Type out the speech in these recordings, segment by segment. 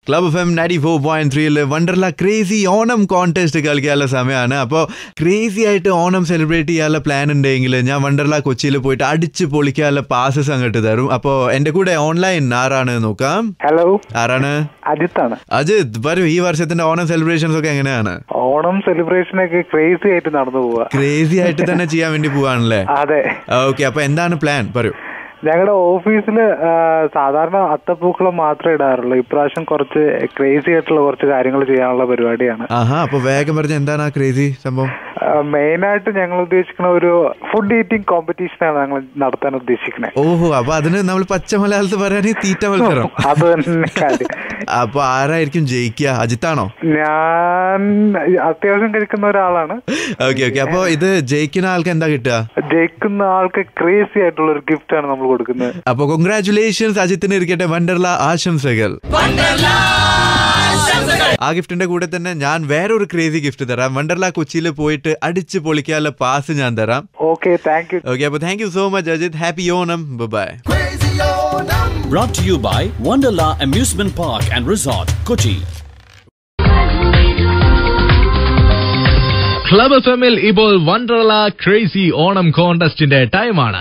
Club F M ninety four point ത്രീയിൽ Wonderla crazy Onam contest കളിക്കാനുള്ള സമയമാണ് അപ്പോൾ ക്രേസി ആയിട്ട് ഓണം സെലിബ്രേറ്റ് ചെയ്യാനുള്ള പ്ലാൻ ഉണ്ടെങ്കിൽ ഞാൻ വണ്ടർല കൊച്ചിയിൽ പോയിട്ട് അടിച്ച് പൊളിക്കാനുള്ള പാസസ് അങ്ങോട്ട് തരും അപ്പോൾ എൻ്റെ കൂടെ ഓൺലൈൻ ആരാണ് നോക്കാം ഹലോ ആരാണ് അജിത്താണ് അജിത് വരൂ ഈ വർഷത്തിന്റെ ഓണം സെലിബ്രേഷൻസ് ഒക്കെ എങ്ങനെയാണ് ഓണം സെലിബ്രേഷൻ ഒക്കെ ക്രേസി ആയിട്ട് നടന്നു പോവാ ക്രേസി ആയിട്ട് തന്നെ ചെയ്യാൻ വേണ്ടി പോവാണല്ലേ അതെ ഓക്കെ അപ്പൊ എന്താണ് പ്ലാൻ പറയൂ ഞങ്ങളുടെ ഓഫീസിൽ സാധാരണ അത്തപ്പൂക്കളം മാത്രമേ ഇടാറുള്ളൂ ഇപ്രാവശ്യം കുറച്ച് ക്രേസി ആയിട്ടുള്ള കുറച്ച് കാര്യങ്ങൾ ചെയ്യാനുള്ള പരിപാടിയാണ് ആഹാ അപ്പൊ വേഗം പറഞ്ഞ എന്താണ് ആ ക്രേസി സംഭവം മെയിൻ ആയിട്ട് ഞങ്ങൾ ഉദ്ദേശിക്കുന്ന ഒരു ഫുഡ് ഈറ്റിംഗ് കോമ്പറ്റീഷനാണ് ഞങ്ങൾ നടത്താൻ ഉദ്ദേശിക്കുന്നത് ഓഹോ അപ്പൊ അതിന് നമ്മൾ പച്ച മലയാളത്തിൽ പറയാൻ തീറ്റ മത്സരം അത് തന്നെ കാര്യം അപ്പൊ ആരായിരിക്കും ജയിക്കുക അജിത്താണോ ഞാൻ അത്യാവശ്യം കഴിക്കുന്ന ഒരാളാണ് ഓക്കെ ഓക്കെ അപ്പൊ ഇത് ജയിക്കുന്ന ആൾക്ക് എന്താ കിട്ടുക ജയിക്കുന്ന ആൾക്ക് ക്രേസി ആയിട്ടുള്ള ഒരു ഗിഫ്റ്റ് ആണ് നമ്മൾ കൊടുക്കുന്നത് അപ്പൊ കൊങ്ക്രാചുലേഷൻസ് അജിത്തിന് ഇരിക്കട്ടെ വണ്ടർല ആശംസകൾ ആ ഗിഫ്റ്റിന്റെ കൂടെ തന്നെ ഞാൻ വേറൊരു ക്രേസി ഗിഫ്റ്റ് തരാം വണ്ടർല കൊച്ചിയിൽ പോയിട്ട് അടിച്ച് പൊളിക്കാനുള്ള പാസ് ഞാൻ തരാം ഓക്കെ താങ്ക് യു ഓക്കെ അപ്പൊ thank you so much Ajith happy Onam bye Brought to you by Wonderla Amusement Park and Resort, Kochi. Club F എമ്മിൽ ഇപ്പോൾ വണ്ടർല ക്രേസി ഓണം കോൺടെസ്റ്റിന്റെ ടൈമാണ്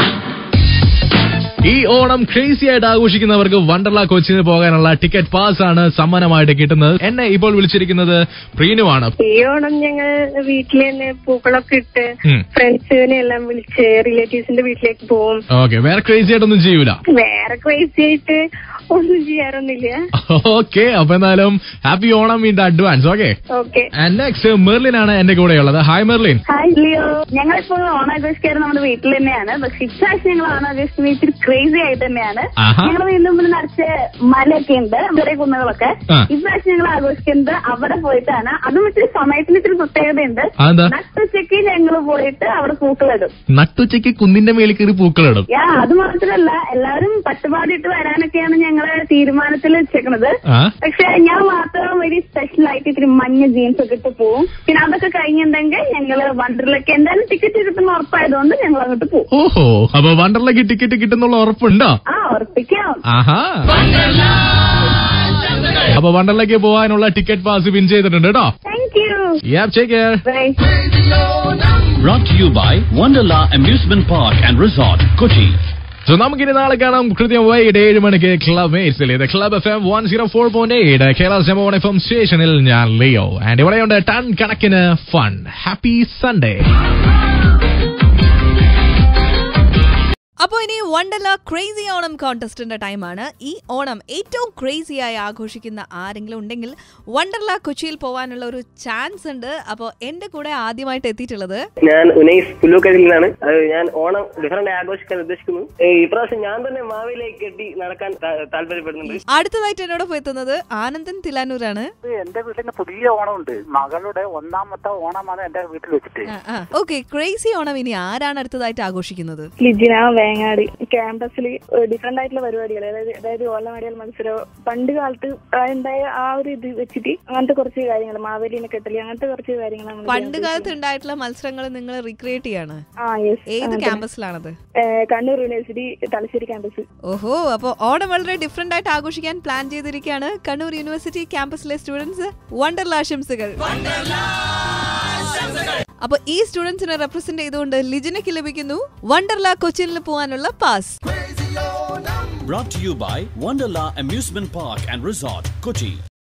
ഈ ഓണം ക്രേസി ആയിട്ട് ആഘോഷിക്കുന്നവർക്ക് വണ്ടർല കൊച്ചിന് പോകാനുള്ള ടിക്കറ്റ് പാസ് ആണ് സമ്മാനമായിട്ട് കിട്ടുന്നത് എന്നെ ഇപ്പോൾ വിളിച്ചിരിക്കുന്നത് പ്രീനുവാണ് ഈ ഓണം ഞങ്ങൾ വീട്ടിൽ തന്നെ പൂക്കളൊക്കെ ഇട്ട് ഉം. ഫ്രണ്ട്സിനെ എല്ലാം വിളിച്ച് റിലേറ്റീവ്സിന്റെ വീട്ടിലേക്ക് പോവും ഓക്കെ വേറെ ക്രേസി ആയിട്ടൊന്നും ചെയ്യൂല വേറെ ക്രേസി ആയിട്ട് ഒന്നും ചെയ്യാറൊന്നുമില്ല ഓക്കെ അപ്പൊ എന്തായാലും happy Onam in advance okay okay and next Merlin ആണ് എന്റെ കൂടെ ഉള്ളത് ഹായ് മെർലിൻ ഹായ് ലിയോ ഞങ്ങളിപ്പോ ഓണാഘോഷിക്കാറ് നമ്മുടെ വീട്ടിൽ തന്നെയാണ് പക്ഷെ ഇപ്രാവശ്യം ഞങ്ങൾ ഓണാഘോഷിക്കുന്നത് ഇച്ചിരി ക്രേസി ആയിട്ട് തന്നെയാണ് ആഹാ. ഞങ്ങൾ വീണ്ടും മുമ്പിൽ നിറച്ച് മലയൊക്കെ ഉണ്ട് ചെറിയ കുന്നുകളൊക്കെ ആ. ഇപ്രാവശ്യം ഞങ്ങൾ ആഘോഷിക്കുന്നത് അവിടെ പോയിട്ടാണ് അതും ഇച്ചിരി സമയത്തിന് ഇച്ചിരി പ്രത്യേകതയുണ്ട് അതെന്താ നട്ടുച്ചയ്ക്ക് ഞങ്ങൾ പോയിട്ട് അവിടെ പൂക്കളിടും നട്ടുച്ചയ്ക്ക് കുന്നിന്റെ മേലിൽ കയറി പൂക്കളിടും യാ അത് മാത്രല്ല എല്ലാവരും പട്ടുപാടിയിട്ട് വരാനൊക്കെയാണ് ഞങ്ങള് തീരുമാനത്തിൽ വെച്ചേക്കണത് ആ പക്ഷെ ഞാൻ മാത്രം ഒരു സ്പെഷ്യൽ ആയിട്ട് ഇത്തിരി മഞ്ഞ ജീൻസ് ഒക്കെ ഇട്ട് പോവും പിന്നെ അതൊക്കെ കഴിഞ്ഞിട്ടുണ്ടെങ്കിൽ ഞങ്ങള് വണ്ടറിലേക്ക് എന്തായാലും ടിക്കറ്റ് കിട്ടുന്ന ഉറപ്പായതുകൊണ്ട് ഞങ്ങൾ അങ്ങോട്ട് പോകും ഓഹോ അപ്പൊ വണ്ടർലക്ക് ടിക്കറ്റ് കിട്ടുന്നുള്ള ഉറപ്പുണ്ടോ ആ ഉറപ്പിക്കാം ആഹാ അപ്പൊ വണ്ടർലേക്ക് പോകാനുള്ള ടിക്കറ്റ് പാസ് വിൻ ചെയ്തിട്ടുണ്ട് കേട്ടോ thank you yeah take care bye Brought to you by Wonderla Amusement Park and Resort, Kochi. So നമുക്കിനി നാളെ കാണാം കൃത്യം വൈകിട്ട് ഏഴ് മണിക്ക് ക്ലബ് മേറ്റ്സിൽ ഇത് club F M one zero four point ഏഴ് കേരള സെമോൺ എഫ് എം സ്റ്റേഷനിൽ ഞാൻ ലിയോ ആൻഡ് ഇവിടെയുണ്ട് ടൺ കണക്കിന് ഫൺ ഹാപ്പി സൺഡേ അപ്പോൾ ഇനി വണ്ടർല ക്രേസി ഓണം കോൺടെസ്റ്റിന്റെ ടൈമാണ് ഈ ഓണം ഏറ്റവും ക്രേസിയായി ആഘോഷിക്കുന്ന ആരെങ്കിലും ഉണ്ടെങ്കിൽ വണ്ടർല കൊച്ചിയിൽ പോകാനുള്ള ഒരു ചാൻസ് ഉണ്ട് അപ്പോൾ എന്റെ കൂടെ ആദ്യമായിട്ട് എത്തിയിട്ടുള്ളത് ഞാൻ ഉനൈസ് പുല്ലൂക്കരിൽ നിന്നാണ് അത് ഞാൻ ഓണം ഡിഫറന്റ് ആഘോഷിക്കാൻ ഉദ്ദേശിക്കുന്നു ഏ, ഇപ്രാവശ്യം ഞാൻ തന്നെ മാവിലേക്ക് കെട്ടി നടക്കാൻ താ- താല്പര്യപ്പെടുന്നുണ്ട് അടുത്തതായിട്ട് എന്നോടൊപ്പം എത്തുന്നത് ആനന്ദൻ തിലാനൂരാണ് എന്റെ വീട്ടിൽ പുതിയ ഓണമുണ്ട് മകളുടെ ഒന്നാമത്തെ ഓണമാണ് എന്റെ വീട്ടിൽ വെച്ചിട്ട് ഓക്കെ ക്രേസി ഓണം ഇനി ആരാണ് അടുത്തതായിട്ട് ആഘോഷിക്കുന്നത് ലിജിന വേങ്ങാട് ക്യാമ്പസിൽ ഡിഫറെന്റ് ആയിട്ടുള്ള പരിപാടികൾ അതായത് അതായത് ഓലമടിയൽ മത്സരം പണ്ട് കാലത്ത് ഉണ്ടായ ആ ഒരു ഇത് വെച്ചിട്ട് അങ്ങനത്തെ കുറച്ച് കാര്യങ്ങൾ മാവേലിനെ കെട്ടല് അങ്ങനത്തെ കുറച്ച് കാര്യങ്ങൾ നമ്മൾ പണ്ട് കാലത്ത് ഉണ്ടായിട്ടുള്ള മത്സരങ്ങൾ നിങ്ങൾ റീക്രിയേറ്റ് ചെയ്യാണ് ആ യെസ് ഏത് ക്യാമ്പസിലാണത് കണ്ണൂർ യൂണിവേഴ്സിറ്റി തലശ്ശേരി ക്യാമ്പസ് ഓഹോ അപ്പോൾ ഓണം വളരെ ഡിഫറെന്റ് ആയിട്ട് ആഘോഷിക്കാൻ പ്ലാൻ ചെയ്തിരിക്കുകയാണ് കണ്ണൂർ യൂണിവേഴ്സിറ്റി ക്യാമ്പസിലെ സ്റ്റുഡൻസ് വണ്ടർല ആശംസകൾ അപ്പൊ ഈ സ്റ്റുഡൻസിനെ റെപ്രസെന്റ് ചെയ്തുകൊണ്ട് ലിജിനയ്ക്ക് ലഭിക്കുന്നു വണ്ടർല കൊച്ചിനിൽ പോകാനുള്ള pass Brought to you by Wonderla Amusement Park and Resort, Kochi.